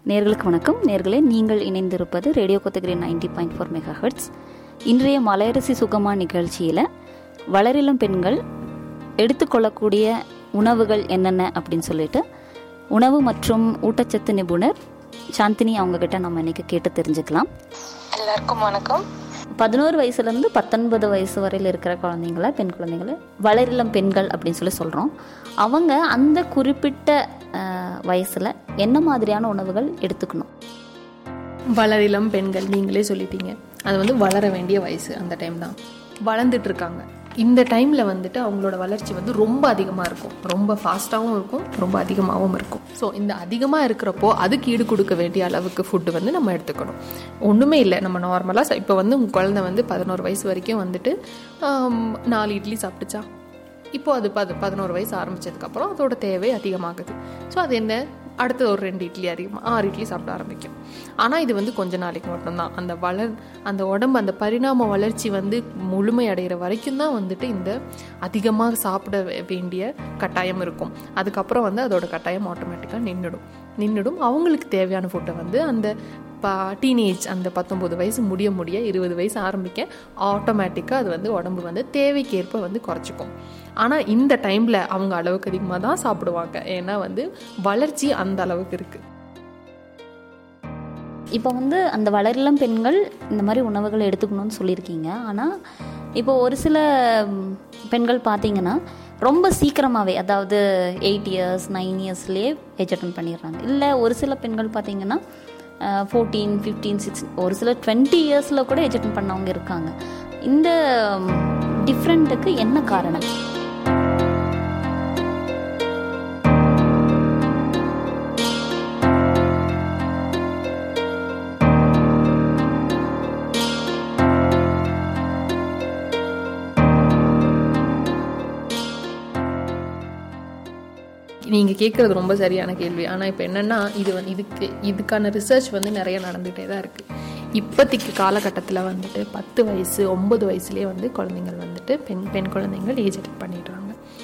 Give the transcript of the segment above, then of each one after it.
நேர்களுக்கு வணக்கம் நேர்களே நீங்கள் இணைந்திருப்பது radio Kotagiri ninety point four megahertz இன்றைய மலையரசி சுகமா நிகழ்ச்சியில் வளரிளம் பெண்கள் எடுத்துக்கொள்ளக்கூடிய உணவுகள் என்னென்ன அப்படின்னு சொல்லிட்டு உணவு மற்றும் ஊட்டச்சத்து நிபுணர் சாந்தினி அவங்க கிட்ட நம்ம இன்னைக்கு கேட்டு தெரிஞ்சுக்கலாம் எல்லாருக்கும் வணக்கம் பதினோரு வயசுலேருந்து பத்தொன்பது வயசு வரையில் இருக்கிற குழந்தைங்கள பெண் குழந்தைங்கள வளரிளம் பெண்கள் அப்படின்னு சொல்லி சொல்கிறோம் அவங்க அந்த குறிப்பிட்ட வயசில் என்ன மாதிரியான உணவுகள் எடுத்துக்கணும் வளரிளம் பெண்கள் நீங்களே சொல்லிட்டீங்க அது வந்து வளர வேண்டிய வயசு அந்த டைம் தான் வளர்ந்துட்டு இருக்காங்க இந்த டைமில் வந்துட்டு அவங்களோட வளர்ச்சி வந்து ரொம்ப அதிகமாக இருக்கும் ரொம்ப ஃபாஸ்ட்டாகவும் இருக்கும் ரொம்ப அதிகமாகவும் இருக்கும் ஸோ இந்த அதிகமாக இருக்கிறப்போ அதுக்கு ஈடு கொடுக்க வேண்டிய அளவுக்கு ஃபுட்டு வந்து நம்ம எடுத்துக்கணும் ஒன்றுமே இல்லை நம்ம நார்மலாக இப்போ வந்து உங்கள் குழந்தை வந்து பதினோரு வயசு வரைக்கும் வந்துட்டு ஆம், நாலு இட்லி சாப்பிட்டுச்சா இப்போ அது பது பதினோரு வயசு ஆரம்பிச்சதுக்கப்புறம் அதோட தேவை அதிகமாகுது ஸோ அது என்ன அடுத்து ஒரு ரெண்டு இட்லி அதிகமாக ஆறு இட்லி சாப்பிட ஆரம்பிக்கும் ஆனால் இது வந்து கொஞ்ச நாளைக்கு மட்டும்தான் அந்த வளர் அந்த உடம்பு அந்த பரிணாம வளர்ச்சி வந்து முழுமை அடைகிற வரைக்கும் தான் வந்துட்டு இந்த அதிகமாக சாப்பிட வே- வேண்டிய கட்டாயம் இருக்கும் அதுக்கப்புறம் வந்து அதோட கட்டாயம் ஆட்டோமேட்டிக்காக நின்றுடும் நின்றுடும் அவங்களுக்கு தேவையான ஃபுட்டை வந்து அந்த பா டீனேஜ் அந்த பத்தொம்பது வயசு முடிய முடிய இருபது வயசு ஆரம்பிக்க ஆட்டோமேட்டிக்காக அது வந்து உடம்பு வந்து தேவைக்கேற்ப வந்து குறைச்சிக்கும் ஆனால் இந்த டைமில் அவங்க அளவுக்கு அதிகமாக தான் சாப்பிடுவாங்க ஏன்னா வந்து வளர்ச்சி அந்த அளவுக்கு இருக்குது இப்போ வந்து அந்த வளரிளம் பெண்கள் இந்த மாதிரி உணவுகள் எடுத்துக்கணும்னு சொல்லியிருக்கீங்க ஆனால் இப்போ ஒரு சில ம், பெண்கள் பார்த்தீங்கன்னா ரொம்ப சீக்கிரமாகவே அதாவது எயிட் இயர்ஸ் நைன் இயர்ஸ்லேயே ஏஜ் அட்டன் பண்ணிடுறாங்க இல்லை ஒரு சில பெண்கள் பார்த்தீங்கன்னா ஃபோர்டீன் ஃபிஃப்டீன் சிக்ஸ் ஒரு சில டுவெண்ட்டி இயர்ஸில் கூட ஏஜ் அட்டன் பண்ணவங்க இருக்காங்க இந்த டிஃப்ரெண்ட்டுக்கு என்ன காரணம் நீங்கள் கேட்குறது ரொம்ப சரியான கேள்வி ஆனால் இப்போ என்னென்னா இது வந்து இதுக்கு இதுக்கான ரிசர்ச் வந்து நிறைய நடந்துகிட்டே தான் இருக்குது இப்போதைக்கு காலகட்டத்தில் வந்துட்டு பத்து வயசு ஒன்பது வயசுலேயே வந்து குழந்தைங்கள் வந்துட்டு பெண் பெண் குழந்தைங்கள் ஏஜ் அட்டன் பண்ணிடுறாங்க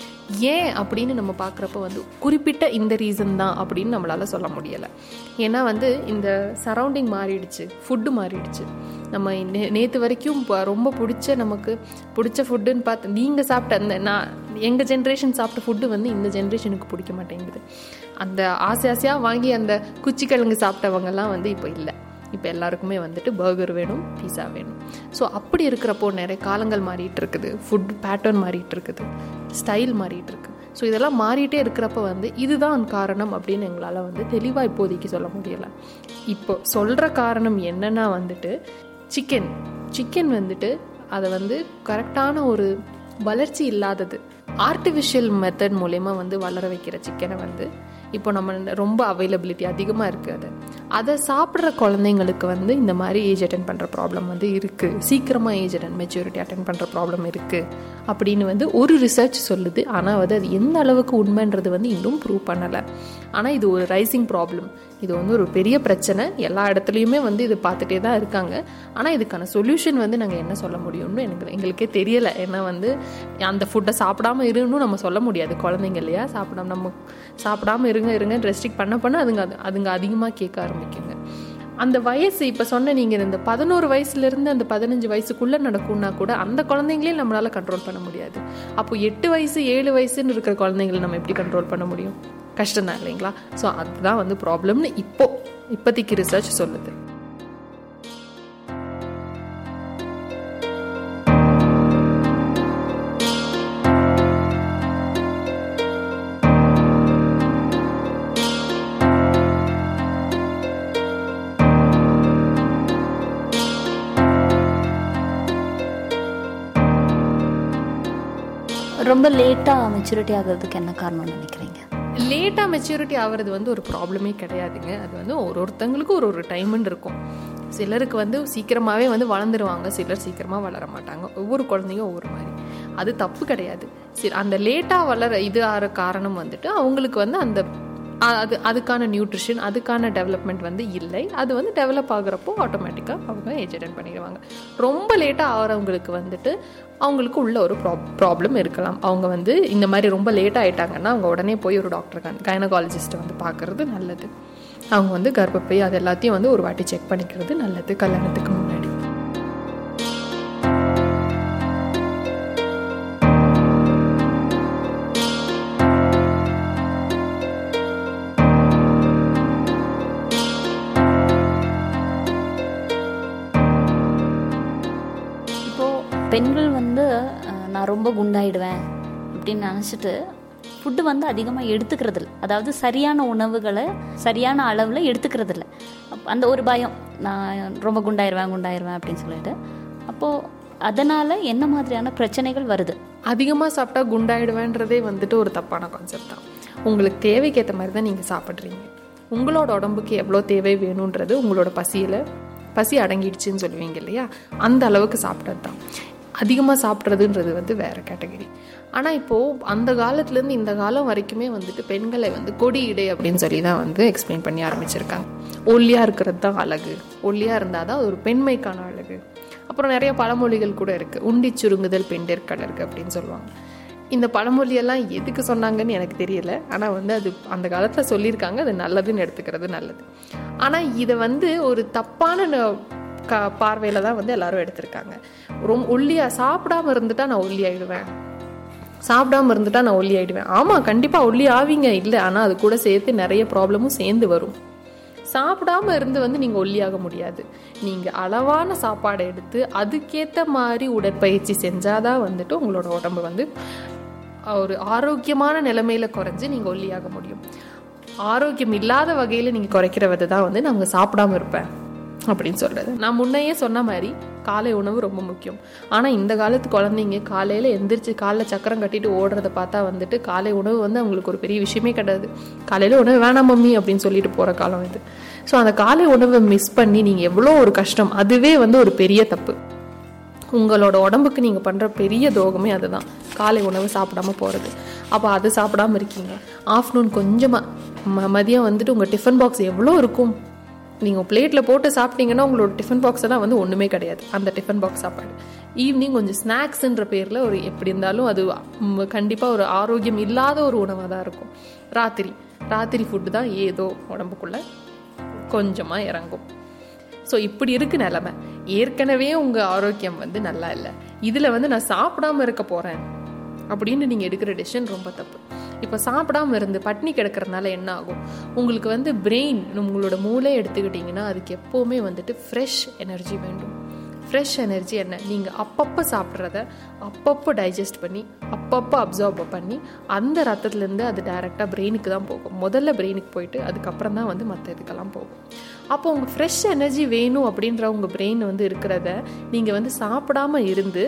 ஏன் அப்படின்னு நம்ம பார்க்குறப்ப வந்து குறிப்பிட்ட இந்த ரீசன் தான் அப்படின்னு நம்மளால சொல்ல முடியலை ஏன்னா வந்து இந்த சரௌண்டிங் மாறிடுச்சு ஃபுட்டு மாறிடுச்சு நம்ம நே நேற்று வரைக்கும் ப- ரொம்ப பிடிச்ச நமக்கு பிடிச்ச ஃபுட்டுன்னு பார்த்து நீங்கள் சாப்பிட்ட அந்த நான் எங்கள் ஜென்ரேஷன் சாப்பிட்ட ஃபுட்டு வந்து இந்த ஜென்ரேஷனுக்கு பிடிக்க மாட்டேங்குது அந்த ஆசை ஆசையாக வாங்கி அந்த குச்சிக்கிழங்கு சாப்பிட்டவங்கெல்லாம் வந்து இப்போ இல்லை இப்போ எல்லாருக்குமே வந்துட்டு பர்கர் வேணும் பீஸா வேணும் ஸோ அப்படி இருக்கிறப்போ நிறைய காலங்கள் மாறிட்டு இருக்குது ஃபுட் பேட்டர்ன் மாறிட்டு இருக்குது ஸ்டைல் மாறிட்டு இருக்கு ஸோ இதெல்லாம் மாறிட்டே இருக்கிறப்ப வந்து இதுதான் காரணம் அப்படின்னு எங்களால் வந்து தெளிவாக இப்போதைக்கு சொல்ல முடியலை இப்போ சொல்கிற காரணம் என்னன்னா வந்துட்டு சிக்கன் சிக்கன் வந்துட்டு அதை வந்து கரெக்டான ஒரு வளர்ச்சி இல்லாதது ஆர்டிஃபிஷியல் மெத்தட் மூலயமா வந்து வளர வைக்கிற சிக்கனை வந்து இப்போ நம்ம ரொம்ப அவைலபிலிட்டி அதிகமாக இருக்குது அது அதை சாப்பிட்ற குழந்தைங்களுக்கு வந்து இந்த மாதிரி ஏஜ் அட்டன் பண்ணுற ப்ராப்ளம் வந்து இருக்குது சீக்கிரமாக ஏஜ் அட்டன் மெச்சூரிட்டி அட்டன் பண்ணுற ப்ராப்ளம் இருக்குது அப்படின்னு வந்து ஒரு ரிசர்ச் சொல்லுது ஆனால் வந்து அது எந்த அளவுக்கு உண்மைன்றது வந்து இன்னும் ப்ரூவ் பண்ணலை ஆனால் இது ஒரு ரைசிங் ப்ராப்ளம் இது வந்து ஒரு பெரிய பிரச்சனை எல்லா இடத்துலையுமே வந்து இது பார்த்துட்டே தான் இருக்காங்க ஆனால் இதுக்கான சொல்யூஷன் வந்து நாங்கள் என்ன சொல்ல முடியும்னு எனக்கு எங்களுக்கே தெரியலை ஏன்னா வந்து அந்த ஃபுட்டை சாப்பிடாம இருன்னு நம்ம சொல்ல முடியாது குழந்தைங்க இல்லையா சாப்பிடாம நம்ம சாப்பிடாம இருங்க இருங்க ரெஸ்ட்ரிக்ட் பண்ண பண்ண அதுங்க அது அதுங்க அதிகமாக கேட்க ஆரம்பிக்குங்க அந்த வயசு இப்போ சொன்ன நீங்கள் இந்த பதினோரு வயசுலேருந்து அந்த பதினஞ்சு வயசுக்குள்ளே நடக்கும்னா கூட அந்த குழந்தைங்களையும் நம்மளால் கண்ட்ரோல் பண்ண முடியாது அப்போ எட்டு வயசு ஏழு வயசுன்னு இருக்கிற குழந்தைங்களை நம்ம எப்படி கண்ட்ரோல் பண்ண முடியும் கஷ்டம் தான் இல்லைங்களா ஸோ அதுதான் வந்து ப்ராப்ளம்னு இப்போ இப்போதைக்கு ரிசர்ச் சொல்லுது ரொம்ப லேட்டாக மெச்சூரிட்டி ஆகிறதுக்கு என்ன காரணம்னு நினைக்கிறீங்க லேட்டாக மெச்சூரிட்டி ஆகிறது வந்து ஒரு ப்ராப்ளமே கிடையாதுங்க அது வந்து ஒரு ஒருத்தங்களுக்கும் ஒரு ஒரு டைம்னு இருக்கும் சிலருக்கு வந்து சீக்கிரமாகவே வந்து வளர்ந்துருவாங்க சிலர் சீக்கிரமாக வளர மாட்டாங்க ஒவ்வொரு குழந்தையும் ஒவ்வொரு மாதிரி அது தப்பு கிடையாது சரி அந்த லேட்டாக வளர இது ஆகிற காரணம் வந்துட்டு அவங்களுக்கு வந்து அந்த அ- அது அதுக்கான நியூட்ரிஷன் அதுக்கான டெவலப்மெண்ட் வந்து இல்லை அது வந்து டெவலப் ஆகுறப்போ ஆட்டோமேட்டிக்காக அவங்க ஏஜ் அட்டன் பண்ணிடுவாங்க ரொம்ப லேட்டாக ஆகிறவங்களுக்கு வந்துட்டு அவங்களுக்கு உள்ள ஒரு ப்ராப்ளம் இருக்கலாம் அவங்க வந்து இந்த மாதிரி ரொம்ப லேட்டாக ஆயிட்டாங்கன்னா அவங்க உடனே போய் ஒரு டாக்டர் கைனகாலஜிஸ்ட்டை வந்து பார்க்கறது நல்லது அவங்க வந்து கர்ப்பப்பை அது எல்லாத்தையும் வந்து ஒரு வாட்டி செக் பண்ணிக்கிறது நல்லது கல்யாணத்துக்கு முன்னாடி இப்போது பெண்கள் வந்து அஹ், நான் ரொம்ப குண்டாயிடுவேன் அப்படின்னு நினச்சிட்டு ஃபுட்டு வந்து அதிகமாக எடுத்துக்கிறது இல்ல அதாவது சரியான உணவுகளை சரியான அளவில் எடுத்துக்கிறது இல்ல அப்ப அந்த ஒரு பயம் நான் ரொம்ப குண்டாயிருவேன் குண்டாயிருவேன் அப்படின்னு சொல்லிட்டு அப்போது அதனால் என்ன மாதிரியான பிரச்சனைகள் வருது அதிகமாக சாப்பிட்டா குண்டாயிடுவேன்றதே வந்துட்டு ஒரு தப்பான கான்செப்ட் தான் உங்களுக்கு தேவைக்கேற்ற மாதிரி தான் நீங்கள் சாப்பிட்றீங்க உங்களோட உடம்புக்கு எவ்வளோ தேவை வேணுன்றது உங்களோட பசியில் பசி அடங்கிடுச்சுன்னு சொல்லுவீங்க இல்லையா அந்த அளவுக்கு சாப்பிட்றது தான் அதிகமாக சாப்பிட்றதுன்றது வந்து வேற கேட்டகரி ஆனால் இப்போது அந்த காலத்துலேருந்து இந்த காலம் வரைக்குமே வந்துட்டு பெண்களை வந்து கொடி இடை அப்படின்னு சொல்லி தான் வந்து எக்ஸ்பிளைன் பண்ணி ஆரம்பிச்சிருக்காங்க ஒல்லியாக இருக்கிறது தான் அழகு ஒல்லியாக இருந்தால் தான் அது ஒரு பெண்மைக்கான அழகு அப்புறம் நிறைய பழமொழிகள் கூட இருக்குது உண்டி சுருங்குதல் பெண்டிற்கடற்கு அப்படின்னு சொல்லுவாங்க இந்த பழமொழியெல்லாம் எதுக்கு சொன்னாங்கன்னு எனக்கு தெரியல ஆனால் வந்து அது அந்த காலத்தில் சொல்லியிருக்காங்க அது நல்லதுன்னு எடுத்துக்கிறது நல்லது ஆனால் இதை வந்து ஒரு தப்பான ந- க பார்வையில் தான் வந்து எல்லாரும் எடுத்திருக்காங்க ரொம்ப ஒல்லியாக சாப்பிடாம இருந்துட்டா நான் ஒல்லி ஆயிடுவேன் சாப்பிடாம இருந்துட்டா நான் ஒல்லி ஆயிடுவேன் ஆமாம் கண்டிப்பாக ஒல்லி ஆவீங்க இல்லை ஆனால் அது கூட சேர்த்து நிறைய ப்ராப்ளமும் சேர்ந்து வரும் சாப்பிடாம இருந்து வந்து நீங்கள் ஒல்லியாக முடியாது நீங்கள் அளவான சாப்பாடை எடுத்து அதுக்கேற்ற மாதிரி உடற்பயிற்சி செஞ்சாதான் வந்துட்டு உங்களோட உடம்பு வந்து ஒரு ஆரோக்கியமான நிலைமையில குறைஞ்சு நீங்கள் ஒல்லியாக முடியும் ஆரோக்கியம் இல்லாத வகையில் நீங்கள் குறைக்கிறது தான் வந்து நாங்கள் சாப்பிடாம இருப்பேன் அப்படின்னு சொல்றது நான் முன்னையே சொன்ன மாதிரி காலை உணவு ரொம்ப முக்கியம் ஆனால் இந்த காலத்து குழந்தைங்க காலையில் எந்திரிச்சு காலைல சக்கரம் கட்டிட்டு ஓடுறத பார்த்தா வந்துட்டு காலை உணவு வந்து அவங்களுக்கு ஒரு பெரிய விஷயமே கிடையாது காலையில் உணவு வேணாம் மம்மி அப்படின்னு சொல்லிட்டு போகிற காலம் இது ஸோ அந்த காலை உணவை மிஸ் பண்ணி நீங்கள் எவ்வளோ ஒரு கஷ்டம் அதுவே வந்து ஒரு பெரிய தப்பு உங்களோட உடம்புக்கு நீங்கள் பண்ணுற பெரிய துரோகமே அதுதான் காலை உணவு சாப்பிடாம போகிறது அப்போ அது சாப்பிடாம இருக்கீங்க ஆஃப்டர்நூன் கொஞ்சமாக ம மதியம் வந்துட்டு உங்கள் டிஃபன் பாக்ஸ் எவ்வளோ இருக்கும் நீங்கள் பிளேட்டில் போட்டு சாப்பிட்டீங்கன்னா உங்களோட டிஃபன் பாக்ஸ் எல்லாம் வந்து ஒன்றுமே கிடையாது அந்த டிஃபன் பாக்ஸ் சாப்பாடு ஈவினிங் கொஞ்சம் ஸ்நாக்ஸ்ன்ற பேரில் ஒரு எப்படி இருந்தாலும் அது கண்டிப்பாக ஒரு ஆரோக்கியம் இல்லாத ஒரு உணவாக தான் இருக்கும் ராத்திரி ராத்திரி ஃபுட்டு தான் ஏதோ உடம்புக்குள்ள கொஞ்சமாக இறங்கும் ஸோ இப்படி இருக்கு நிலமை ஏற்கனவே உங்கள் ஆரோக்கியம் வந்து நல்லா இல்லை இதில் வந்து நான் சாப்பிடாம இருக்க போகிறேன் அப்படின்னு நீங்கள் எடுக்கிற டெசிஷன் ரொம்ப தப்பு இப்போ சாப்பிடாம இருந்து பட்னி கிடக்கறதுனால என்ன ஆகும் உங்களுக்கு வந்து பிரெயின் உங்களோட மூளை எடுத்துக்கிட்டிங்கன்னா அதுக்கு எப்போவுமே வந்துட்டு ஃப்ரெஷ் எனர்ஜி வேண்டும் ஃப்ரெஷ் எனர்ஜி என்ன நீங்கள் அப்பப்போ சாப்பிட்றத அப்பப்போ டைஜஸ்ட் பண்ணி அப்பப்போ அப்சர்வ் பண்ணி அந்த ரத்தத்துலேருந்து அது டைரெக்டாக பிரெயினுக்கு தான் போகும் முதல்ல பிரெயினுக்கு போயிட்டு அதுக்கப்புறம் தான் வந்து மற்ற இதுக்கெல்லாம் போகும் அப்போ உங்கள் ஃப்ரெஷ் எனர்ஜி வேணும் அப்படின்ற உங்கள் பிரெயின் வந்து இருக்கிறத நீங்கள் வந்து சாப்பிடாம இருந்து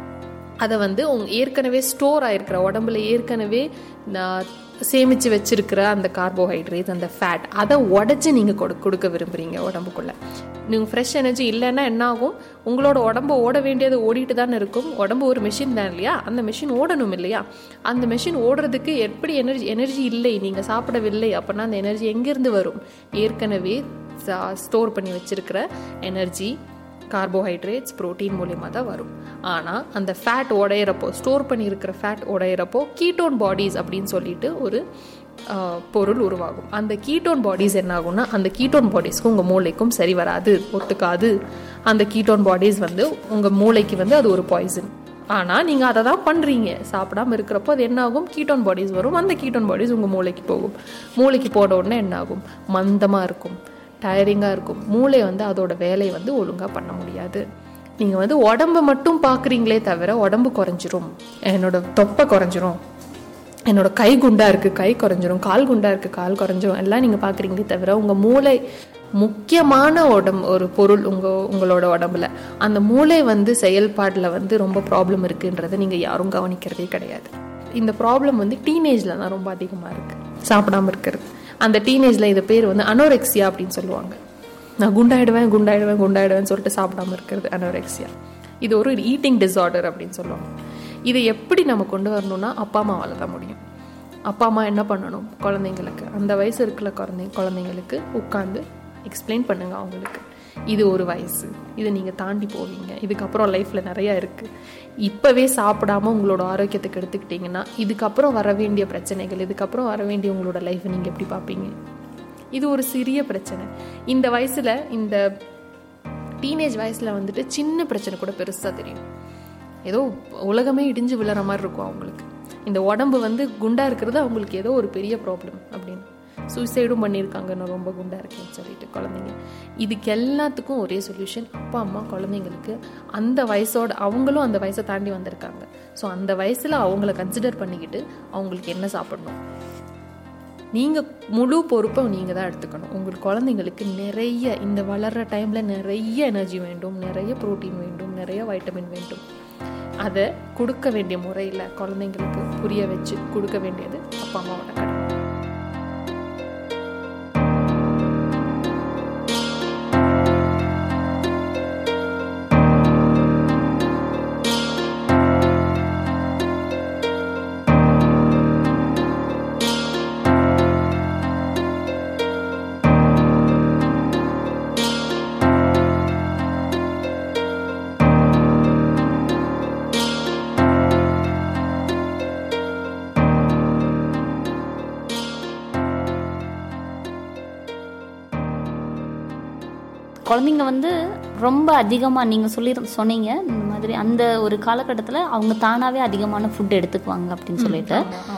அதை வந்து உங்க ஏற்கனவே ஸ்டோர் ஆயிருக்கிற உடம்புல ஏற்கனவே நான் சேமித்து வச்சிருக்கிற அந்த கார்போஹைட்ரேட் அந்த ஃபேட் அதை உடச்சி நீங்கள் கொடு கொடுக்க விரும்புகிறீங்க உடம்புக்குள்ளே நீங்கள் ஃப்ரெஷ் எனர்ஜி இல்லைன்னா என்ன ஆகும் உங்களோட உடம்பு ஓட வேண்டியது ஓடிட்டு தானே இருக்கும் உடம்பு ஒரு மிஷின் தான் இல்லையா அந்த மிஷின் ஓடணும் இல்லையா அந்த மிஷின் ஓடுறதுக்கு எப்படி எனர்ஜி எனர்ஜி இல்லை நீங்கள் சாப்பிடவில்லை அப்படின்னா அந்த எனர்ஜி எங்கேருந்து வரும் ஏற்கனவே ஸ்டோர் பண்ணி வச்சிருக்கிற எனர்ஜி கார்போஹைட்ரேட்ஸ் புரோட்டீன் மூலியமாக தான் வரும் ஆனால் அந்த ஃபேட் உடையிறப்போ ஸ்டோர் பண்ணியிருக்கிற ஃபேட் உடையிறப்போ கீட்டோன் பாடிஸ் அப்படின்னு சொல்லிட்டு ஒரு ஆஹ், பொருள் உருவாகும் அந்த கீட்டோன் பாடிஸ் என்ன ஆகும்னா அந்த கீட்டோன் பாடிஸ்க்கு உங்கள் மூளைக்கும் சரி வராது ஒத்துக்காது அந்த கீட்டோன் பாடிஸ் வந்து உங்கள் மூளைக்கு வந்து அது ஒரு பாய்சன் ஆனால் நீங்கள் அதை தான் பண்ணுறீங்க சாப்பிடாம இருக்கிறப்போ அது என்ன ஆகும் கீட்டோன் பாடிஸ் வரும் அந்த கீட்டோன் பாடிஸ் உங்கள் மூளைக்கு போகும் மூளைக்கு போன உடனே என்ன ஆகும் மந்தமாக இருக்கும் டயரிங்காக இருக்கும் மூளை வந்து அதோட வேலையை வந்து ஒழுங்காக பண்ண முடியாது நீங்கள் வந்து உடம்பை மட்டும் பார்க்குறீங்களே தவிர உடம்பு குறைஞ்சிரும் என்னோட தொப்பை குறைஞ்சிரும் என்னோட கை குண்டா இருக்கு கை குறைஞ்சிரும் கால் குண்டா இருக்கு கால் குறைஞ்சிரும் எல்லாம் நீங்க பாக்குறீங்களே தவிர உங்க மூளை முக்கியமான உடம்பு ஒரு பொருள் உங்க உங்களோட உடம்புல அந்த மூளை வந்து செயல்பாடுல வந்து ரொம்ப ப்ராப்ளம் இருக்குன்றதை நீங்க யாரும் கவனிக்கிறதே கிடையாது இந்த ப்ராப்ளம் வந்து டீனேஜ்ல தான் ரொம்ப அதிகமா இருக்கு சாப்பிடாம இருக்கிறது அந்த டீனேஜ்ல இது பேர் வந்து அனோரெக்சியா அப்படின்னு சொல்லுவாங்க நான் குண்டாயிடுவேன் குண்டாயிடுவேன் குண்டாயிடுவேன்னு சொல்லிட்டு சாப்பிடாம இருக்கிறது அனோரெக்சியா இது ஒரு ஈட்டிங் டிஸார்டர் அப்படின்னு சொல்லுவாங்க இதை எப்படி நம்ம கொண்டு வரணும்னா அப்பா அம்மாவால் தான் முடியும் அப்பா அம்மா என்ன பண்ணணும் குழந்தைங்களுக்கு அந்த வயசு இருக்கிற குழந்தை குழந்தைங்களுக்கு உட்காந்து எக்ஸ்பிளைன் பண்ணுங்க அவங்களுக்கு இது ஒரு வயசு இதை நீங்கள் தாண்டி போவீங்க இதுக்கப்புறம் லைஃப்பில் நிறையா இருக்குது இப்போவே சாப்பிடாம உங்களோட ஆரோக்கியத்துக்கு எடுத்துக்கிட்டிங்கன்னா இதுக்கப்புறம் வர வேண்டிய பிரச்சனைகள் இதுக்கப்புறம் வர வேண்டிய உங்களோட லைஃப்பை நீங்கள் எப்படி பார்ப்பீங்க இது ஒரு சிறிய பிரச்சனை இந்த வயசில் இந்த டீனேஜ் வயசில் வந்துட்டு சின்ன பிரச்சனை கூட பெருசாக தெரியும் ஏதோ உலகமே இடிஞ்சு விழுற மாதிரி இருக்கும் அவங்களுக்கு இந்த உடம்பு வந்து குண்டா இருக்கிறது அவங்களுக்கு ஏதோ ஒரு பெரிய ப்ராப்ளம் அப்படின்னு சூசைடும் பண்ணியிருக்காங்க நான் ரொம்ப குண்டா இருக்கேன்னு சொல்லிட்டு குழந்தைங்க இதுக்கு எல்லாத்துக்கும் ஒரே சொல்யூஷன் அப்பா அம்மா குழந்தைங்களுக்கு அந்த வயசோட அவங்களும் அந்த வயசை தாண்டி வந்திருக்காங்க ஸோ அந்த வயசில் அவங்கள கன்சிடர் பண்ணிக்கிட்டு அவங்களுக்கு என்ன சாப்பிடணும் நீங்கள் முழு பொறுப்பை நீங்கள் தான் எடுத்துக்கணும் உங்கள் குழந்தைங்களுக்கு நிறைய இந்த வளர்கிற டைமில் நிறைய எனர்ஜி வேண்டும் நிறைய ப்ரோட்டீன் வேண்டும் நிறைய வைட்டமின் வேண்டும் அதை கொடுக்க வேண்டிய முறையில் குழந்தைங்களுக்கு புரிய வச்சு கொடுக்க வேண்டியது அப்பா அம்மாவோட கடமை குழந்தைங்க வந்து ரொம்ப அதிகமாக நீங்கள் சொல்லி சொன்னீங்க இந்த மாதிரி அந்த ஒரு காலகட்டத்தில் அவங்க தானாகவே அதிகமான ஃபுட் எடுத்துக்குவாங்க அப்படின்னு சொல்லிட்டு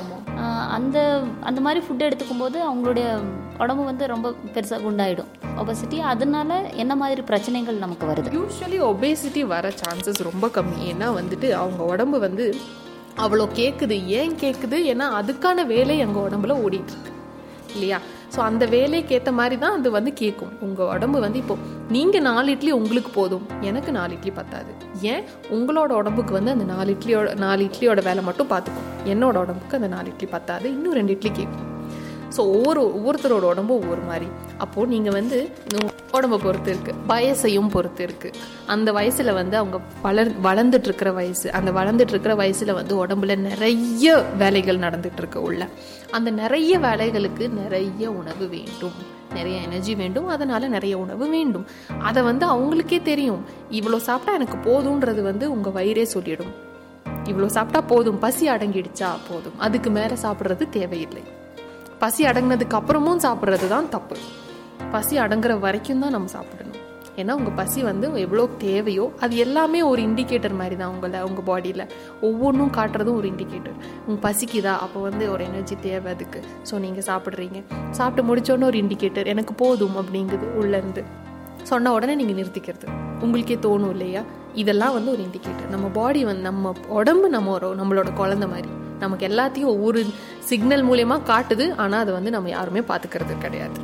ஆஹ் அந்த அந்த மாதிரி ஃபுட் எடுத்துக்கும் போது அவங்களுடைய உடம்பு வந்து ரொம்ப பெருசாக குண்டாயிடும் ஒபசிட்டி அதனால என்ன மாதிரி பிரச்சனைகள் நமக்கு வருது யூஸ்வலி ஒபேசிட்டி வர சான்சஸ் ரொம்ப கம்மி ஏன்னா வந்துட்டு அவங்க உடம்பு வந்து அவ்வளோ கேட்குது ஏன் கேட்குது ஏன்னா அதுக்கான வேலை எங்கள் உடம்புல ஓடிட்டு இருக்கு இல்லையா ஸோ அந்த வேலைக்கு ஏற்ற மாதிரி தான் அது வந்து கேட்கும் உங்கள் உடம்பு வந்து இப்போ நீங்கள் நாலு இட்லி உங்களுக்கு போதும் எனக்கு நாலு இட்லி பத்தாது ஏன் உங்களோட உடம்புக்கு வந்து அந்த நாலு இட்லியோட நாலு இட்லியோட வேலை மட்டும் பார்த்துக்கும் என்னோட உடம்புக்கு அந்த நாலு இட்லி பத்தாது இன்னும் ரெண்டு இட்லி கேட்கும் ஸோ ஒவ்வொரு ஒவ்வொருத்தரோட உடம்பும் ஒவ்வொரு மாதிரி அப்போது நீங்கள் வந்து உங்க உடம்பை பொறுத்து இருக்கு வயசையும் பொறுத்து இருக்கு அந்த வயசுல வந்து அவங்க வளர் வளர்ந்துட்டு இருக்கிற வயசு அந்த வளர்ந்துட்டு இருக்கிற வயசுல வந்து உடம்புல நிறைய வேலைகள் நடந்துட்டு இருக்கு உள்ள அந்த நிறைய வேலைகளுக்கு நிறைய உணவு வேண்டும் நிறைய எனர்ஜி வேண்டும் அதனால நிறைய உணவு வேண்டும் அதை வந்து அவங்களுக்கே தெரியும் இவ்வளோ சாப்பிட்டா எனக்கு போதுன்றது வந்து உங்க வயிறே சொல்லிடும் இவ்வளோ சாப்பிட்டா போதும் பசி அடங்கிடுச்சா போதும் அதுக்கு மேலே சாப்பிட்றது தேவையில்லை பசி அடங்கினதுக்கு அப்புறமும் சாப்பிட்றது தான் தப்பு பசி அடங்குற வரைக்கும் தான் நம்ம சாப்பிடணும் ஏன்னா உங்கள் பசி வந்து எவ்வளோ தேவையோ அது எல்லாமே ஒரு இண்டிகேட்டர் மாதிரி தான் உங்களை உங்கள் பாடியில் ஒவ்வொன்றும் காட்டுறதும் ஒரு இண்டிகேட்டர் உங்கள் பசிக்குதா அப்போ வந்து ஒரு எனர்ஜி தேவை அதுக்கு ஸோ நீங்கள் சாப்பிட்றீங்க சாப்பிட்டு முடிச்சோன்னே ஒரு இண்டிகேட்டர் எனக்கு போதும் அப்படிங்குது உள்ளேருந்து சொன்ன உடனே நீங்கள் நிறுத்திக்கிறது உங்களுக்கே தோணும் இல்லையா இதெல்லாம் வந்து ஒரு இண்டிகேட்டர் நம்ம பாடி வந்து நம்ம உடம்பு நம்ம ஒரு நம்மளோட குழந்தை மாதிரி நமக்கு எல்லாத்தையும் ஒவ்வொரு சிக்னல் மூலயமா காட்டுது ஆனால் அதை வந்து நம்ம யாருமே பார்த்துக்கிறது கிடையாது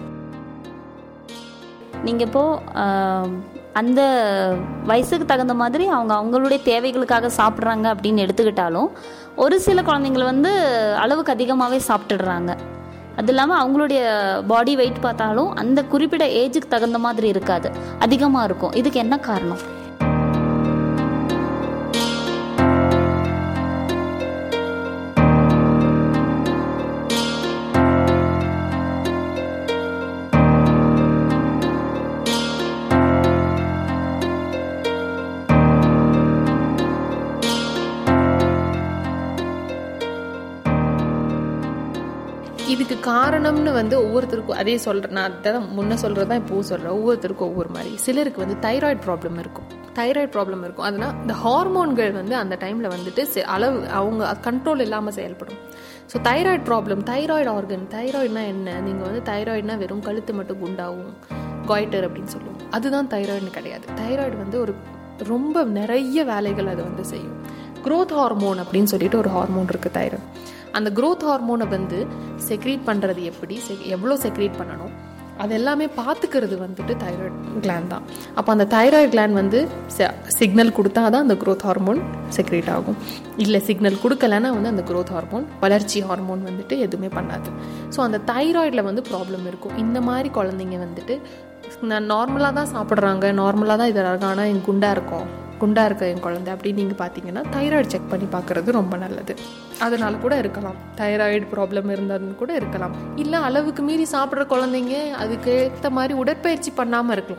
நீங்கள் இப்போது அந்த வயசுக்கு தகுந்த மாதிரி அவங்க அவங்களுடைய தேவைகளுக்காக சாப்பிட்றாங்க அப்படின்னு எடுத்துக்கிட்டாலும் ஒரு சில குழந்தைங்கள் வந்து அளவுக்கு அதிகமாகவே சாப்பிட்டுடுறாங்க அது இல்லாமல் அவங்களுடைய பாடி வெயிட் பார்த்தாலும் அந்த குறிப்பிட்ட ஏஜுக்கு தகுந்த மாதிரி இருக்காது அதிகமாக இருக்கும் இதுக்கு என்ன காரணம் இதுக்கு காரணம்னு வந்து ஒவ்வொருத்தருக்கும் அதே சொல்கிறேன் நான் அதான் முன்ன சொல்கிறது தான் இப்போவும் சொல்கிறேன் ஒவ்வொருத்தருக்கும் ஒவ்வொரு மாதிரி சிலருக்கு வந்து தைராய்டு ப்ராப்ளம் இருக்கும் தைராய்டு ப்ராப்ளம் இருக்கும் அதனால் இந்த ஹார்மோன்கள் வந்து அந்த டைமில் வந்துட்டு செ- அளவு அவங்க கண்ட்ரோல் இல்லாமல் செயல்படும் so thyroid problem thyroid organ தைராய்டுனா என்ன நீங்கள் வந்து தைராய்டுனா வெறும் கழுத்து மட்டும் குண்டாகும் காய்டர் அப்படின்னு சொல்லுவோம் அதுதான் தைராய்டுன்னு கிடையாது தைராய்டு வந்து ஒரு ரொம்ப நிறைய வேலைகள் அது வந்து செய்யும் growth ஹார்மோன் அப்படின்னு சொல்லிட்டு ஒரு ஹார்மோன் இருக்குது தைராய்டு அந்த growth ஹார்மோனை வந்து செக்ரீட் பண்ணுறது எப்படி செ- எவ்வளோ செக்ரீட் பண்ணணும் அது எல்லாமே பார்த்துக்கிறது வந்துட்டு தைராய்டு gland தான் அப்போ அந்த தைராய்டு gland வந்து சிக்னல் கொடுத்தா தான் அந்த growth ஹார்மோன் செக்ரேட் ஆகும் இல்லை சிக்னல் கொடுக்கலன்னா வந்து அந்த growth ஹார்மோன் வளர்ச்சி ஹார்மோன் வந்துட்டு எதுவுமே பண்ணாது ஸோ அந்த தைராய்டில் வந்து ப்ராப்ளம் இருக்கும் இந்த மாதிரி குழந்தைங்க வந்துட்டு நான் நார்மலாக தான் சாப்பிட்றாங்க நார்மலாக தான் இது ஆனால் என் குண்டா இருக்கும் குண்டா இருக்க என் குழந்தை அப்படின்னு நீங்கள் பார்த்தீங்கன்னா தைராய்டு செக் பண்ணி பார்க்குறது ரொம்ப நல்லது அதனால கூட இருக்கலாம் தைராய்டு ப்ராப்ளம் இருந்ததுன்னு கூட இருக்கலாம் இல்லை அளவுக்கு மீறி சாப்பிட்ற குழந்தைங்க அதுக்கு ஏற்ற மாதிரி உடற்பயிற்சி பண்ணாமல் இருக்கலாம்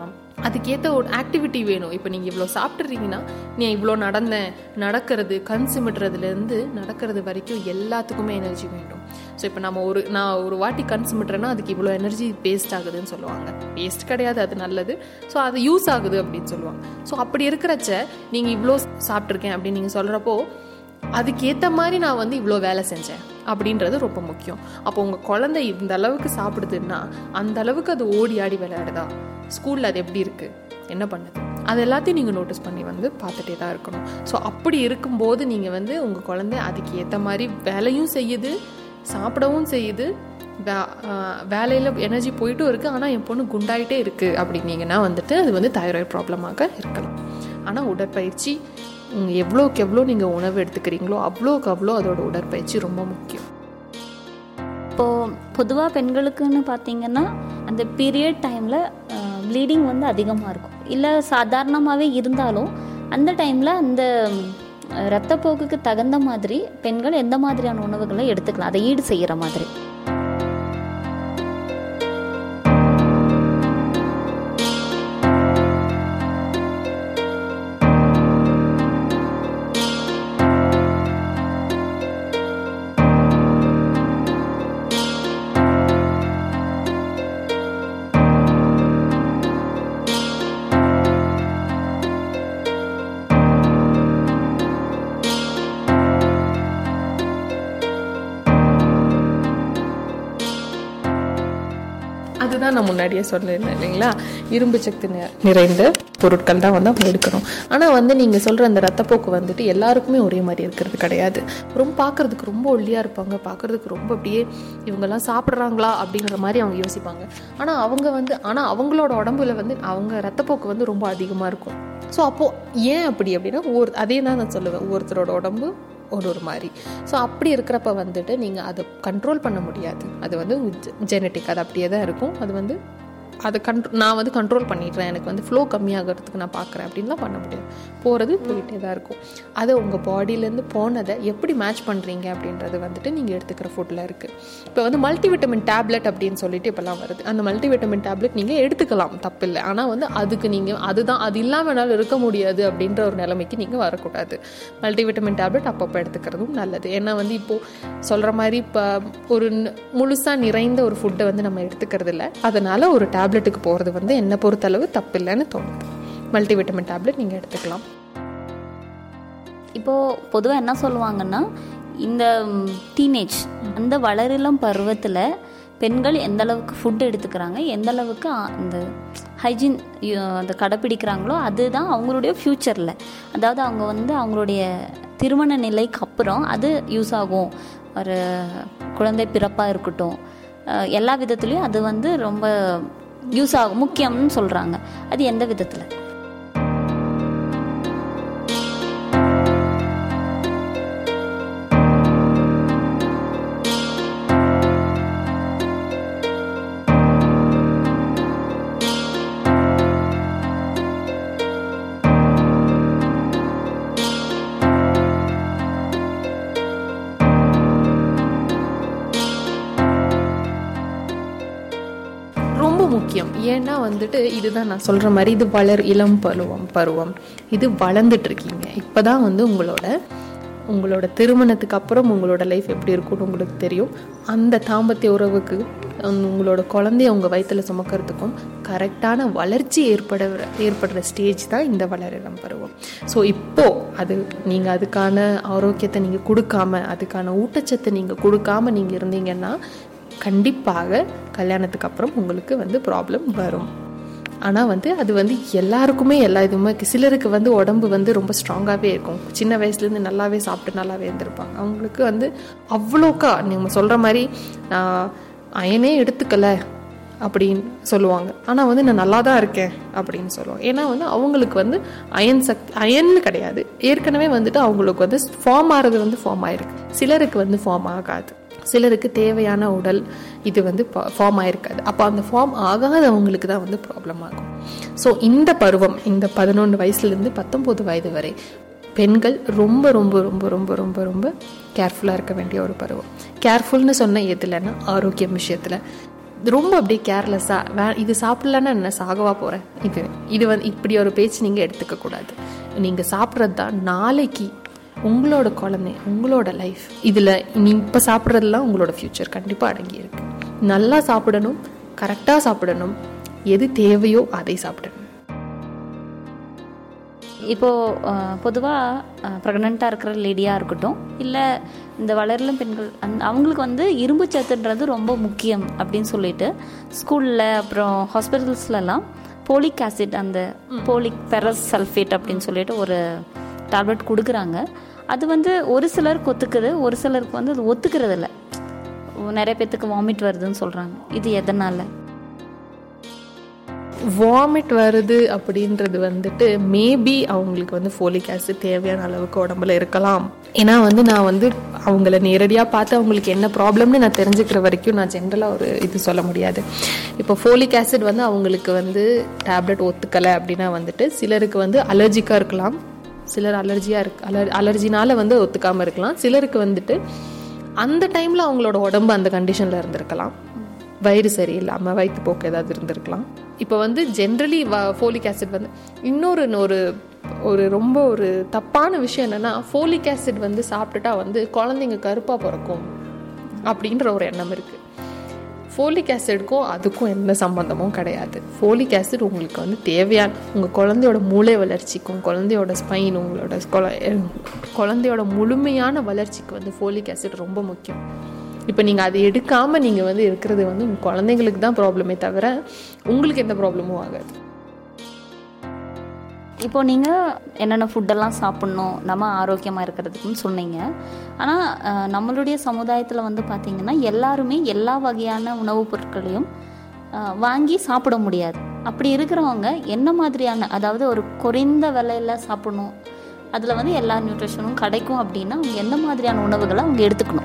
அதுக்கேற்ற ஒரு ஆக்டிவிட்டி வேணும் இப்போ நீங்கள் இவ்வளோ சாப்பிட்றீங்கன்னா நீ இவ்வளோ நடந்தேன் நடக்கிறது கண் சிமிட்டுறதுலேருந்து நடக்கிறது வரைக்கும் எல்லாத்துக்குமே எனர்ஜி வேண்டும் ஸோ இப்போ நம்ம ஒரு நான் ஒரு வாட்டி கண் சிமிட்டுறேன்னா அதுக்கு இவ்வளோ எனர்ஜி வேஸ்ட் ஆகுதுன்னு சொல்லுவாங்க வேஸ்ட் கிடையாது அது நல்லது ஸோ அது யூஸ் ஆகுது அப்படின்னு சொல்லுவாங்க ஸோ அப்படி இருக்கிறச்ச நீங்கள் இவ்வளோ சாப்பிட்ருக்கேன் அப்படின்னு நீங்கள் சொல்கிறப்போ அதுக்கேற்ற மாதிரி நான் வந்து இவ்வளோ வேலை செஞ்சேன் அப்படின்றது ரொம்ப முக்கியம் அப்போ உங்கள் குழந்தை இந்த அளவுக்கு சாப்பிடுதுன்னா அந்த அளவுக்கு அது ஓடி ஆடி விளையாடுதா ஸ்கூலில் அது எப்படி இருக்குது என்ன பண்ணுது அது எல்லாத்தையும் நீங்கள் நோட்டீஸ் பண்ணி வந்து பார்த்துட்டே தான் இருக்கணும் ஸோ அப்படி இருக்கும்போது நீங்கள் வந்து உங்கள் குழந்தை அதுக்கு ஏற்ற மாதிரி வேலையும் செய்யுது சாப்பிடவும் செய்யுது வேலையில் எனர்ஜி போயிட்டும் இருக்குது ஆனால் என் பொண்ணு குண்டாயிட்டே இருக்குது அப்படின்னீங்கன்னா வந்துட்டு அது வந்து தைராய்டு ப்ராப்ளமாக இருக்கலாம் ஆனால் உடற்பயிற்சி எவ்வளோக்கு எவ்வளோ நீங்கள் உணவு எடுத்துக்கிறீங்களோ அவ்வளோக்கு அவ்வளோ அதோட உடற்பயிற்சி ரொம்ப முக்கியம் இப்போது பொதுவாக பெண்களுக்குன்னு பார்த்தீங்கன்னா அந்த பீரியட் டைமில் ப்ளீடிங் வந்து அதிகமாக இருக்கும் இல்லை சாதாரணமாகவே இருந்தாலும் அந்த டைமில் அந்த ரத்தப்போக்குக்கு தகுந்த மாதிரி பெண்கள் எந்த மாதிரியான உணவுகளை எடுத்துக்கலாம் அதை ஈடு செய்கிற மாதிரி அதுதான் நான் முன்னாடியே சொல்லியிருந்தேன் இல்லைங்களா இரும்பு சக்தி நிறைந்த பொருட்கள் தான் வந்து அவங்க எடுக்கணும் ஆனால் வந்து நீங்கள் சொல்கிற அந்த ரத்தப்போக்கு வந்துட்டு எல்லாருக்குமே ஒரே மாதிரி இருக்கிறது கிடையாது ரொம்ப பார்க்குறதுக்கு ரொம்ப ஒல்லியாக இருப்பாங்க பார்க்குறதுக்கு ரொம்ப அப்படியே இவங்கெல்லாம் சாப்பிட்றாங்களா அப்படிங்கிற மாதிரி அவங்க யோசிப்பாங்க ஆனால் அவங்க வந்து ஆனால் அவங்களோட உடம்புல வந்து அவங்க ரத்தப்போக்கு வந்து ரொம்ப அதிகமாக இருக்கும் ஸோ அப்போது ஏன் அப்படி அப்படின்னா ஒரு அதே தான் நான் சொல்லுவேன் ஒருத்தரோட உடம்பு ஒரு ஒரு மாதிரி ஸோ அப்படி இருக்கிறப்ப வந்துட்டு நீங்கள் அதை கண்ட்ரோல் பண்ண முடியாது அது வந்து ஜெனட்டிக் அது அப்படியே தான் இருக்கும் அது வந்து அதை கண்ட்ரோ நான் வந்து கண்ட்ரோல் பண்ணிடுறேன் எனக்கு வந்து ஃப்ளோ கம்மியாகிறதுக்கு நான் பார்க்குறேன் அப்படின்லாம் பண்ண முடியாது போகிறது போயிட்டே தான் இருக்கும் அதை உங்கள் பாடியிலேருந்து போனதை எப்படி மேட்ச் பண்ணுறீங்க அப்படின்றது வந்துட்டு நீங்கள் எடுத்துக்கிற ஃபுட்டில் இருக்குது இப்போ வந்து மல்டிவிட்டமின் டேப்லெட் அப்படின்னு சொல்லிட்டு இப்போல்லாம் வருது அந்த மல்டிவிட்டமின் டேப்லெட் நீங்கள் எடுத்துக்கலாம் தப்பில்லை ஆனால் வந்து அதுக்கு நீங்கள் அதுதான் அது இல்லாமல் என்னால் இருக்க முடியாது அப்படின்ற ஒரு நிலைமைக்கு நீங்கள் வரக்கூடாது மல்டிவிட்டமின் டேப்லெட் அப்பப்போ எடுத்துக்கிறதும் நல்லது ஏன்னா வந்து இப்போது சொல்கிற மாதிரி இப்போ ஒரு முழுசாக நிறைந்த ஒரு ஃபுட்டை வந்து நம்ம எடுத்துக்கிறது இல்லை அதனால் ஒரு டேப்லெட் டேப்லெட்டுக்கு போகிறது வந்து என்னை பொறுத்தளவு தப்பில்லைன்னு தோணுது மல்டிவிட்டமின் டேப்லெட் நீங்கள் எடுத்துக்கலாம் இப்போது பொதுவாக என்ன சொல்லுவாங்கன்னா இந்த டீனேஜ் அந்த வளரிளம் பருவத்தில் பெண்கள் எந்த அளவுக்கு ஃபுட் எடுத்துக்கிறாங்க எந்த அளவுக்கு இந்த ஹைஜீன் அந்த கடைப்பிடிக்கிறாங்களோ அதுதான் அவங்களுடைய ஃப்யூச்சரில் அதாவது அவங்க வந்து அவங்களுடைய திருமண நிலைக்கு அப்புறம் அது யூஸ் ஆகும் ஒரு குழந்தை பிறப்பாக இருக்கட்டும் எல்லா விதத்துலேயும் அது வந்து ரொம்ப யூஸ் ஆகும் முக்கியம்னு சொல்கிறாங்க அது எந்த விதத்தில் ரொம்ப முக்கியம் ஏன்னா வந்துட்டு இதுதான் நான் சொல்கிற மாதிரி இது வளர் இளம் பருவம் பருவம் இது வளர்ந்துட்டு இருக்கீங்க இப்போ தான் வந்து உங்களோட உங்களோட திருமணத்துக்கு அப்புறம் உங்களோட லைஃப் எப்படி இருக்கும்னு உங்களுக்கு தெரியும் அந்த தாம்பத்திய உறவுக்கு உங்களோட குழந்தைய உங்கள் வயிற்றில் சுமக்கிறதுக்கும் கரெக்டான வளர்ச்சி ஏற்பட ஏற்படுற ஸ்டேஜ் தான் இந்த வளரிளம் பருவம் ஸோ இப்போது அது நீங்கள் அதுக்கான ஆரோக்கியத்தை நீங்கள் கொடுக்காம அதுக்கான ஊட்டச்சத்தை நீங்கள் கொடுக்காம நீங்கள் இருந்தீங்கன்னா கண்டிப்பாக கல்யாணத்துக்கு அப்புறம் உங்களுக்கு வந்து ப்ராப்ளம் வரும் ஆனால் வந்து அது வந்து எல்லாருக்குமே எல்லா இதுவுமே சிலருக்கு வந்து உடம்பு வந்து ரொம்ப ஸ்ட்ராங்காகவே இருக்கும் சின்ன வயசுலேருந்து நல்லாவே சாப்பிட்டு நல்லாவே இருந்திருப்பாங்க அவங்களுக்கு வந்து அவ்வளோக்கா நீங்கள் சொல்கிற மாதிரி அயனே எடுத்துக்கல அப்படின்னு சொல்லுவாங்க ஆனால் வந்து நான் நல்லா தான் இருக்கேன் அப்படின்னு சொல்லுவாங்க ஏன்னா வந்து அவங்களுக்கு வந்து அயன் சக்தி அயன்னு கிடையாது ஏற்கனவே வந்துட்டு அவங்களுக்கு வந்து ஃபார்ம் ஆகிறது வந்து ஃபார்ம் ஆயிருக்கு சிலருக்கு வந்து ஃபார்ம் ஆகாது சிலருக்கு தேவையான உடல் இது வந்து ஃபார்ம் ஆயிருக்காது அப்போ அந்த ஃபார்ம் ஆகாதவங்களுக்கு தான் வந்து ப்ராப்ளம் ஆகும் ஸோ இந்த பருவம் இந்த பதினொன்று வயசுலேருந்து பத்தொம்போது வயது வரை பெண்கள் ரொம்ப ரொம்ப ரொம்ப ரொம்ப ரொம்ப ரொம்ப கேர்ஃபுல்லாக இருக்க வேண்டிய ஒரு பருவம் கேர்ஃபுல்னு சொன்ன எதுலன்னா ஆரோக்கியம் விஷயத்தில் ரொம்ப அப்படியே கேர்லெஸ்ஸாக வே இது சாப்பிட்லன்னா என்ன சாகவா போகிறேன் இது இது வந்து இப்படி ஒரு பேச்சு நீங்கள் எடுத்துக்க கூடாது நீங்கள் சாப்பிட்றது தான் நாளைக்கு உங்களோட குழந்தை உங்களோட லைஃப் இதில் நீ இப்போ சாப்பிட்றதுலாம் உங்களோட ஃப்யூச்சர் கண்டிப்பாக அடங்கியிருக்கு நல்லா சாப்பிடணும் கரெக்டாக சாப்பிடணும் எது தேவையோ அதை சாப்பிடணும் இப்போது பொதுவாக ப்ரெக்னெண்ட்டாக இருக்கிற லேடியாக இருக்கட்டும் இல்லை இந்த வளரலும் பெண்கள் அந் அவங்களுக்கு வந்து இரும்பு சத்துன்றது ரொம்ப முக்கியம் அப்படின்னு சொல்லிட்டு ஸ்கூலில் அப்புறம் ஹாஸ்பிட்டல்ஸ்லலாம் போலிக் ஆசிட் அந்த போலிக் பெரஸ் சல்ஃபேட் அப்படின்னு சொல்லிட்டு ஒரு டேப்லெட் கொடுக்குறாங்க அது வந்து ஒரு சிலருக்கு ஒத்துக்குது ஒரு சிலருக்கு வந்து அது ஒத்துக்கிறது இல்லை நிறைய பேர்த்துக்கு வாமிட் வருதுன்னு சொல்கிறாங்க இது எதனால் வாமிட் வருது அப்படின்றது வந்துட்டு மேபி அவங்களுக்கு வந்து ஃபோலிக் ஆசிட் தேவையான அளவுக்கு உடம்புல இருக்கலாம் ஏன்னா வந்து நான் வந்து அவங்கள நேரடியாக பார்த்து அவங்களுக்கு என்ன ப்ராப்ளம்னு நான் தெரிஞ்சுக்கிற வரைக்கும் நான் ஜென்ரலாக ஒரு இது சொல்ல முடியாது இப்போ ஃபோலிக் ஆசிட் வந்து அவங்களுக்கு வந்து டேப்லெட் ஒத்துக்கலை அப்படின்னா வந்துட்டு சிலருக்கு வந்து அலர்ஜிக்காக இருக்கலாம் சிலர் அலர்ஜியாக இருக்கு அலர் அலர்ஜினால வந்து ஒத்துக்காமல் இருக்கலாம் சிலருக்கு வந்துட்டு அந்த டைமில் அவங்களோட உடம்பு அந்த கண்டிஷனில் இருந்திருக்கலாம் வயிறு சரியில்லாமல் வயிற்றுப்போக்கு ஏதாவது இருந்திருக்கலாம் இப்போ வந்து ஜென்ரலி ஃபோலிக் ஆசிட் வந்து இன்னொரு ஒரு ஒரு ரொம்ப ஒரு தப்பான விஷயம் என்னென்னா ஃபோலிக் ஆசிட் வந்து சாப்பிட்டுட்டா வந்து குழந்தைங்க கருப்பாக பிறக்கும் அப்படின்ற ஒரு எண்ணம் இருக்குது ஃபோலிக் ஆசிடுக்கும் அதுக்கும் எந்த சம்மந்தமும் கிடையாது ஃபோலிக் ஆசிட் உங்களுக்கு வந்து தேவையான உங்கள் குழந்தையோட மூளை வளர்ச்சிக்கும் குழந்தையோட ஸ்பைன் உங்களோட குழந்தையோட முழுமையான வளர்ச்சிக்கு வந்து ஃபோலிக் ஆசிட் ரொம்ப முக்கியம் இப்போ நீங்கள் அதை எடுக்காமல் நீங்கள் வந்து இருக்கிறது வந்து உங்கள் குழந்தைங்களுக்கு தான் ப்ராப்ளமே தவிர உங்களுக்கு எந்த ப்ராப்ளமும் ஆகாது இப்போ நீங்கள் என்னென்ன ஃபுட்டெல்லாம் சாப்பிட்ணும் நம்ம ஆரோக்கியமாக இருக்கிறதுக்குன்னு சொன்னீங்க ஆனால் நம்மளுடைய சமுதாயத்தில் வந்து பார்த்திங்கன்னா எல்லாருமே எல்லா வகையான உணவுப் பொருட்களையும் வாங்கி சாப்பிட முடியாது அப்படி இருக்கிறவங்க என்ன மாதிரியான அதாவது ஒரு குறைந்த விலையில் சாப்பிடணும் அதில் வந்து எல்லா நியூட்ரிஷனும் கிடைக்கும் அப்படின்னா அவங்க எந்த மாதிரியான உணவுகளை அவங்க எடுத்துக்கணும்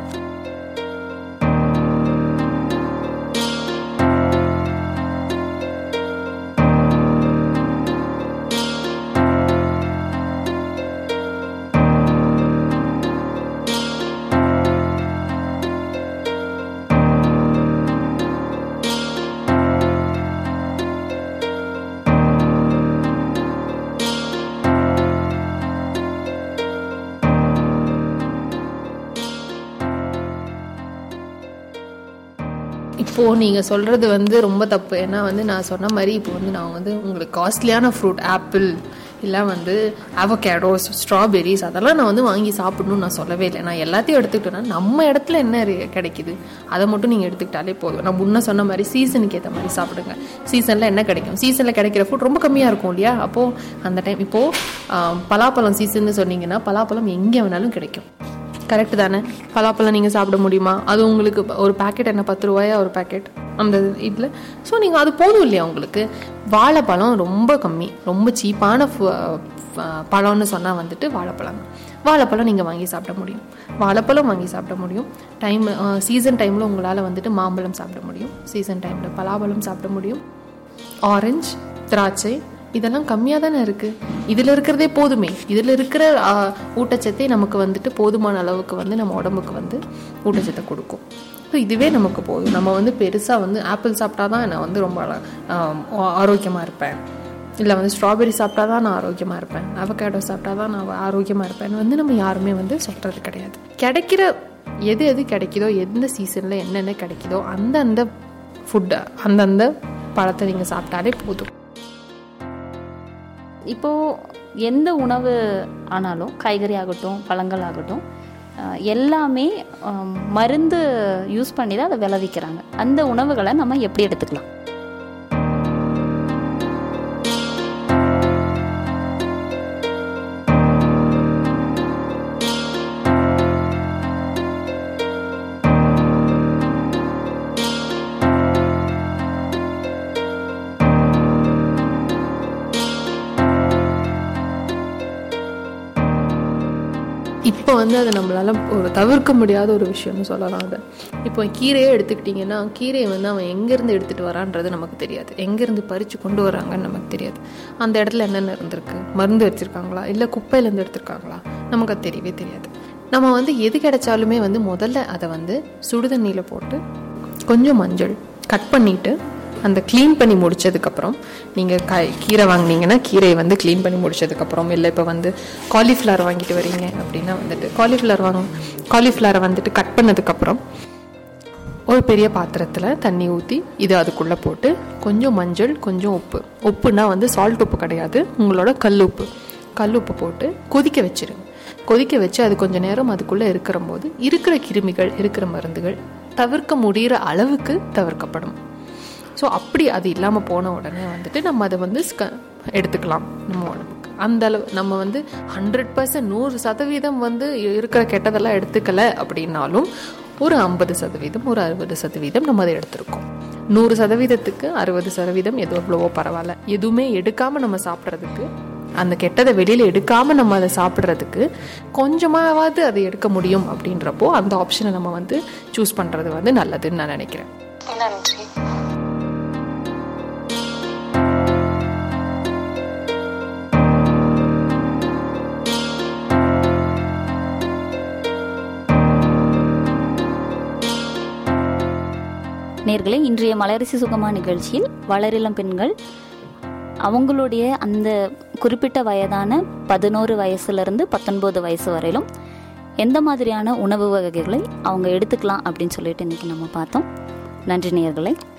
இப்போது நீங்கள் சொல்கிறது வந்து ரொம்ப தப்பு ஏன்னா வந்து நான் சொன்ன மாதிரி இப்போ வந்து நான் வந்து உங்களுக்கு காஸ்ட்லியான ஃப்ரூட் ஆப்பிள் இல்லை வந்து அவகேடோஸ் ஸ்ட்ராபெரிஸ் அதெல்லாம் நான் வந்து வாங்கி சாப்பிடணும்னு நான் சொல்லவே இல்லை நான் எல்லாத்தையும் எடுத்துக்கிட்டேன்னா நம்ம இடத்துல என்ன கிடைக்குது அதை மட்டும் நீங்கள் எடுத்துக்கிட்டாலே போதும் நான் முன்ன சொன்ன மாதிரி சீசனுக்கு ஏற்ற மாதிரி சாப்பிடுங்க சீசனில் என்ன கிடைக்கும் சீசனில் கிடைக்கிற ஃபுட் ரொம்ப கம்மியாக இருக்கும் இல்லையா அப்போது அந்த டைம் இப்போது பலாப்பழம் சீசன்னு சொன்னீங்கன்னா பலாப்பழம் எங்கே வேணாலும் கிடைக்கும் கரெக்டு தானே பலாப்பழம் நீங்கள் சாப்பிட முடியுமா அது உங்களுக்கு ஒரு பேக்கெட் என்ன பத்து ரூபாயா ஒரு பேக்கெட் அந்த இதில் ஸோ நீங்கள் அது போதும் இல்லையா உங்களுக்கு வாழைப்பழம் ரொம்ப கம்மி ரொம்ப சீப்பான பழம்னு சொன்னால் வந்துட்டு வாழைப்பழம் வாழைப்பழம் நீங்கள் வாங்கி சாப்பிட முடியும் வாழைப்பழம் வாங்கி சாப்பிட முடியும் டைம் சீசன் டைமில் உங்களால் வந்துட்டு மாம்பழம் சாப்பிட முடியும் சீசன் டைமில் பலாப்பழம் சாப்பிட முடியும் ஆரஞ்சு திராட்சை இதெல்லாம் கம்மியாக தானே இருக்குது இதில் இருக்கிறதே போதுமே இதில் இருக்கிற ஊட்டச்சத்தே நமக்கு வந்துட்டு போதுமான அளவுக்கு வந்து நம்ம உடம்புக்கு வந்து ஊட்டச்சத்தை கொடுக்கும் ஸோ இதுவே நமக்கு போதும் நம்ம வந்து பெருசாக வந்து ஆப்பிள் சாப்பிட்டா தான் நான் வந்து ரொம்ப ஆரோக்கியமாக இருப்பேன் இல்லை வந்து ஸ்ட்ராபெரி சாப்பிட்டா தான் நான் ஆரோக்கியமாக இருப்பேன் அவகேடோ சாப்பிட்டா தான் நான் ஆரோக்கியமாக இருப்பேன் வந்து நம்ம யாருமே வந்து சொல்கிறது கிடையாது கிடைக்கிற எது எது கிடைக்குதோ எந்த சீசனில் என்னென்ன கிடைக்குதோ அந்தந்த ஃபுட்டை அந்தந்த பழத்தை நீங்கள் சாப்பிட்டாலே போதும் இப்போது எந்த உணவு ஆனாலும் காய்கறி ஆகட்டும் பழங்கள் ஆகட்டும் எல்லாமே மருந்து யூஸ் பண்ணி தான் அதை விளைவிக்கிறாங்க அந்த உணவுகளை நம்ம எப்படி எடுத்துக்கலாம் இப்போ வந்து அது நம்மளால ஒரு தவிர்க்க முடியாத ஒரு விஷயம்னு சொல்லலாம் அதை இப்போ கீரையே எடுத்துக்கிட்டிங்கன்னா கீரையை வந்து அவன் எங்கேருந்து எடுத்துகிட்டு வரான்றது நமக்கு தெரியாது எங்கேருந்து பறித்து கொண்டு வராங்கன்னு நமக்கு தெரியாது அந்த இடத்துல என்னென்ன இருந்திருக்கு மருந்து வச்சுருக்காங்களா இல்லை குப்பையிலேருந்து எடுத்திருக்காங்களா நமக்கு அது தெரியவே தெரியாது நம்ம வந்து எது கிடைச்சாலுமே வந்து முதல்ல அதை வந்து சுடுதண்ணியில் போட்டு கொஞ்சம் மஞ்சள் கட் பண்ணிவிட்டு அந்த க்ளீன் பண்ணி முடிச்சதுக்கப்புறம் நீங்கள் க கீரை வாங்குனீங்கன்னா கீரையை வந்து க்ளீன் பண்ணி முடிச்சதுக்கப்புறம் இல்லை இப்போ வந்து காலிஃப்ளவர் வாங்கிட்டு வரீங்க அப்படின்னா வந்துட்டு காலிஃப்ளவர் வாங்க காலிஃப்ளவரை வந்துட்டு கட் பண்ணதுக்கப்புறம் ஒரு பெரிய பாத்திரத்தில் தண்ணி ஊற்றி இது அதுக்குள்ளே போட்டு கொஞ்சம் மஞ்சள் கொஞ்சம் உப்பு உப்புனா வந்து சால்ட் உப்பு கிடையாது உங்களோட கல் உப்பு கல் உப்பு போட்டு கொதிக்க வச்சிருங்க கொதிக்க வச்சு அது கொஞ்ச நேரம் அதுக்குள்ளே இருக்கிற போது இருக்கிற கிருமிகள் இருக்கிற மருந்துகள் தவிர்க்க முடிகிற அளவுக்கு தவிர்க்கப்படும் ஸோ அப்படி அது இல்லாமல் போன உடனே வந்துட்டு நம்ம அதை வந்து ஸ்க- எடுத்துக்கலாம் நம்ம உடம்புக்கு அந்த அளவு நம்ம வந்து ஹண்ட்ரட் பர்சன்ட் நூறு சதவீதம் வந்து இருக்கிற கெட்டதெல்லாம் எடுத்துக்கல அப்படின்னாலும் ஒரு ஐம்பது சதவீதம் ஒரு அறுபது சதவீதம் நம்ம அதை எடுத்திருக்கோம் நூறு சதவீதத்துக்கு அறுபது சதவீதம் எது எவ்வளவோ பரவாயில்ல எதுவுமே எடுக்காம நம்ம சாப்பிட்றதுக்கு அந்த கெட்டதை வெளியில எடுக்காம நம்ம அதை சாப்பிட்றதுக்கு கொஞ்சமாவது அதை எடுக்க முடியும் அப்படின்றப்போ அந்த ஆப்ஷனை நம்ம வந்து சூஸ் பண்றது வந்து நல்லதுன்னு நான் நினைக்கிறேன் நன்றி நேர்களே இன்றைய மலரிசி சுகமா நிகழ்ச்சியில் வளரிளம் பெண்கள் அவங்களுடைய அந்த குறிப்பிட்ட வயதான பதினோரு வயசுலேருந்து பத்தொன்பது வயசு வரையிலும் எந்த மாதிரியான உணவு வகைகளை அவங்க எடுத்துக்கலாம் அப்படின்னு சொல்லிட்டு இன்னைக்கு நம்ம பார்த்தோம் நன்றி நேயர்களே